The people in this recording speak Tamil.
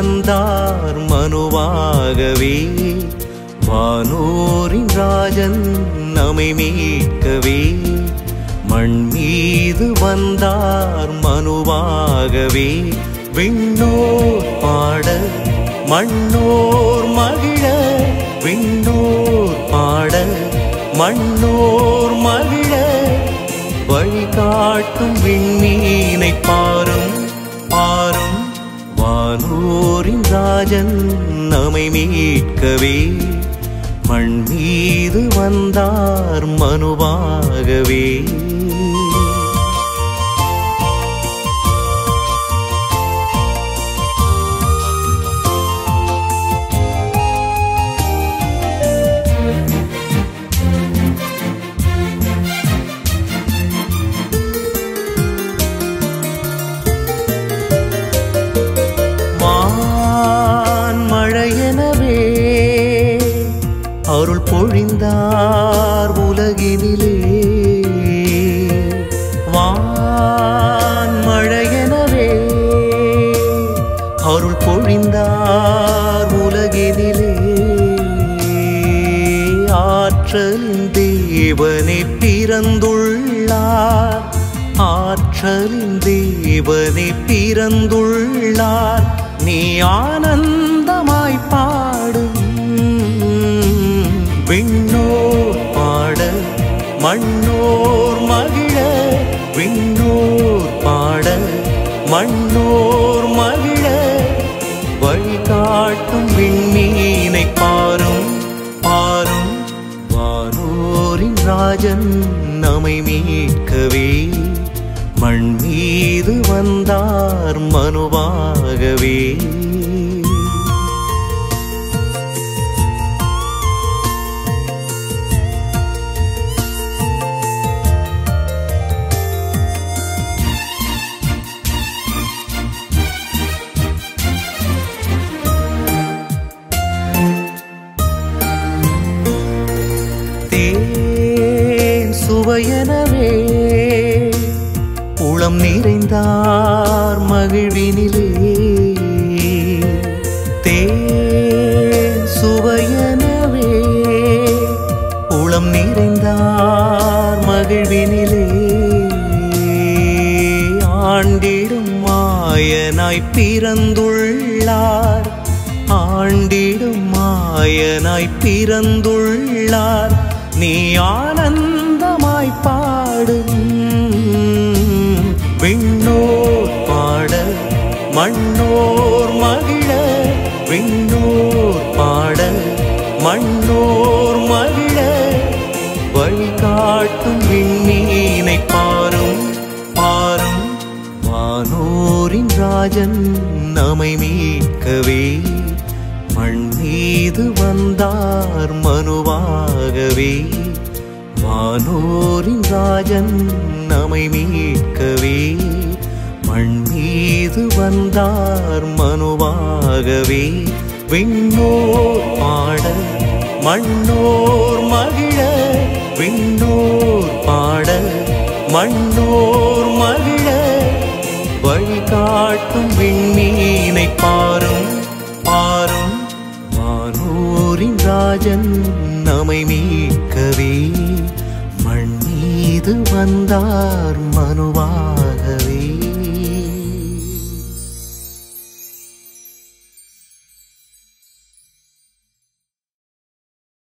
வந்தார் மனுவாகவே வானோரின் ராஜன் நம்மை மீட்கவே மண் மீது வந்தார் மனுவாகவே விண்ணோர் பாட மண்ணோர் மகிழ விண்ணோர் பாட மண்ணோர் மகிழ வழிகாட்டும் விண்மீனை பாரும் பாரும் வானோரின் ராஜன் நம்மை மீட்கவே மண் மீது வந்தார் மனுவாகவே வான் மழையெனவே அருள் பொழிந்தார் உலகினிலே வான் மழையெனவே அருள் பொழிந்தார் உலகினிலே ஆற்றலின் தேவனே பிறந்துள்ளார் ஆற்றலின் தேவனே பிறந்துள்ளார் நீ ஆனந்தமாய் பாடும் விண்ணோர் பாட மண்ணோர் மகிழ விண்ணோர் பாட மண்ணோர் மகிழ வழிகாட்டும் விண்மீனை பாரும் பாரும் வானோரின் ராஜன் நம்மை மீட்கவே மண் மீது வந்தார் மனுவாகவே தேன் சுவையனவே உளம் நிறைந்தார் மகிழ்வினிலே தேன் சுவையனவே உளம் நிறைந்தார் மகிழ்வினிலே ஆண்டிடும் மாயனாய் பிறந்துள்ளார் ஆண்டிடும் மாயனாய் பிறந்துள்ளார் நீ ஆனந்தமாய் பாடும் விண்ணோர் பாட மண்ணோர் மகிழ விண்ணோர் பாட மண்ணோர் மகிழ வழிகாட்டும் விண்மீனை பாரும் பாரும் வானோரின் ராஜன் நம்மை மீட்கவே மண் மீது வந்தார் மனுவாகவே வானோரின் ராஜன் நம்மை மீட்கவே மண் மீது வந்தார் மனுவாகவே விண்ணோர் பாட மண்ணோர் மகிழ விண்ணோர் பாட மண்ணோர் மகிழ வழிகாட்டும் விண்மீனை பாரும் பாரும் வானோரின் ராஜன் நம்மை மீட்கவே மண் மீது வந்தார் மனுவா